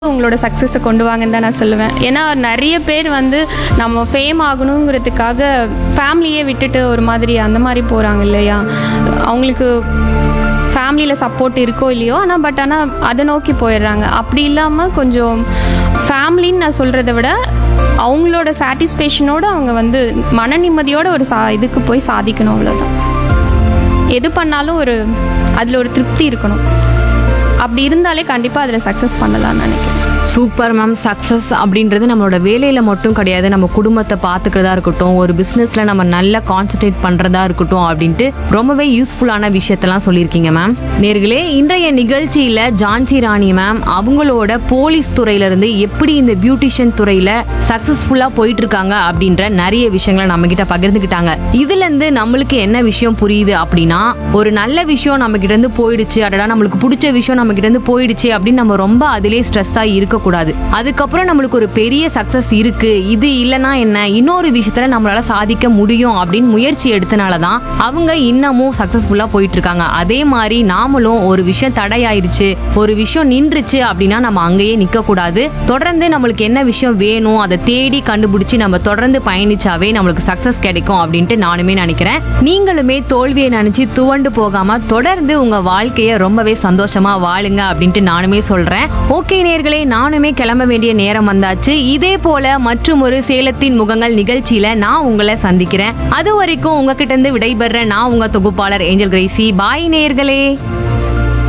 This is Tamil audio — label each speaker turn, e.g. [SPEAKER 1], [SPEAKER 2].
[SPEAKER 1] உங்களோட சக்ஸஸை கொண்டு வாங்கன்னு தான் நான் சொல்லுவேன் ஏன்னா நிறைய பேர் வந்து நம்ம ஃபேம் ஆகணுங்கிறதுக்காக ஃபேமிலியே விட்டுட்டு ஒரு மாதிரி அந்த மாதிரி போகிறாங்க இல்லையா அவங்களுக்கு ஃபேமிலியில் சப்போர்ட் இருக்கோ இல்லையோ ஆனால் பட் ஆனால் அதை நோக்கி போயிடுறாங்க அப்படி இல்லாமல் கொஞ்சம் ஃபேமிலின்னு நான் சொல்கிறத விட அவங்களோட சாட்டிஸ்ஃபேக்ஷனோட அவங்க வந்து மன நிம்மதியோட ஒரு சா இதுக்கு போய் சாதிக்கணும் அவ்வளோதான் எது பண்ணாலும் ஒரு அதில் ஒரு திருப்தி இருக்கணும் அப்படி இருந்தாலே கண்டிப்பாக அதில் சக்ஸஸ் பண்ணலாம்னு நினைக்கிறேன்
[SPEAKER 2] சூப்பர் மேம் சக்ஸஸ் அப்படின்றது நம்மளோட வேலையில மட்டும் கிடையாது நம்ம குடும்பத்தை பார்த்துக்கிறதா இருக்கட்டும் ஒரு பிஸ்னஸ்ல நம்ம நல்லா கான்சென்ட்ரேட் பண்றதா இருக்கட்டும் அப்படின்ட்டு ரொம்பவே யூஸ்ஃபுல்லான விஷயத்தெல்லாம் சொல்லியிருக்கீங்க மேம் நேர்களே இன்றைய நிகழ்ச்சியில ஜான்சி ராணி மேம் அவங்களோட போலீஸ் துறையில இருந்து எப்படி இந்த பியூட்டிஷியன் துறையில சக்சஸ்ஃபுல்லா போயிட்டு இருக்காங்க அப்படின்ற நிறைய விஷயங்களை நம்ம கிட்ட பகிர்ந்துக்கிட்டாங்க இதுல இருந்து நம்மளுக்கு என்ன விஷயம் புரியுது அப்படின்னா ஒரு நல்ல விஷயம் நம்ம கிட்ட இருந்து போயிடுச்சு அடடா நம்மளுக்கு பிடிச்ச விஷயம் நம்ம கிட்ட இருந்து போயிடுச்சு அப்படின்னு நம்ம ரொம்ப அதிலே ஸ்ட்ரெஸ்ஸா இருக்கக்கூடாது அதுக்கப்புறம் நம்மளுக்கு ஒரு பெரிய சக்சஸ் இருக்கு இது இல்லனா என்ன இன்னொரு விஷயத்துல நம்மளால சாதிக்க முடியும் அப்படின்னு முயற்சி எடுத்தனால தான் அவங்க இன்னமும் சக்சஸ்ஃபுல்லா போயிட்டு இருக்காங்க அதே மாதிரி நாமளும் ஒரு விஷயம் தடையாயிருச்சு ஒரு விஷயம் நின்றுச்சு அப்படின்னா நம்ம அங்கேயே நிக்க கூடாது தொடர்ந்து நம்மளுக்கு என்ன விஷயம் வேணும் அதை தேடி கண்டுபிடிச்சு நம்ம தொடர்ந்து பயணிச்சாவே நம்மளுக்கு சக்சஸ் கிடைக்கும் அப்படின்ட்டு நானுமே நினைக்கிறேன் நீங்களுமே தோல்வியை நினைச்சு துவண்டு போகாம தொடர்ந்து உங்க வாழ்க்கைய ரொம்பவே சந்தோஷமா வாழுங்க அப்படின்ட்டு நானுமே சொல்றேன் ஓகே நேர்களே நானுமே கிளம்ப வேண்டிய நேரம் வந்தாச்சு இதே போல மற்றும் ஒரு சேலத்தின் முகங்கள் நிகழ்ச்சியில நான் உங்களை சந்திக்கிறேன் அது வரைக்கும் உங்ககிட்ட இருந்து விடைபெற நான் உங்க தொகுப்பாளர் ஏஞ்சல் கிரேசி பாய் நேர்களே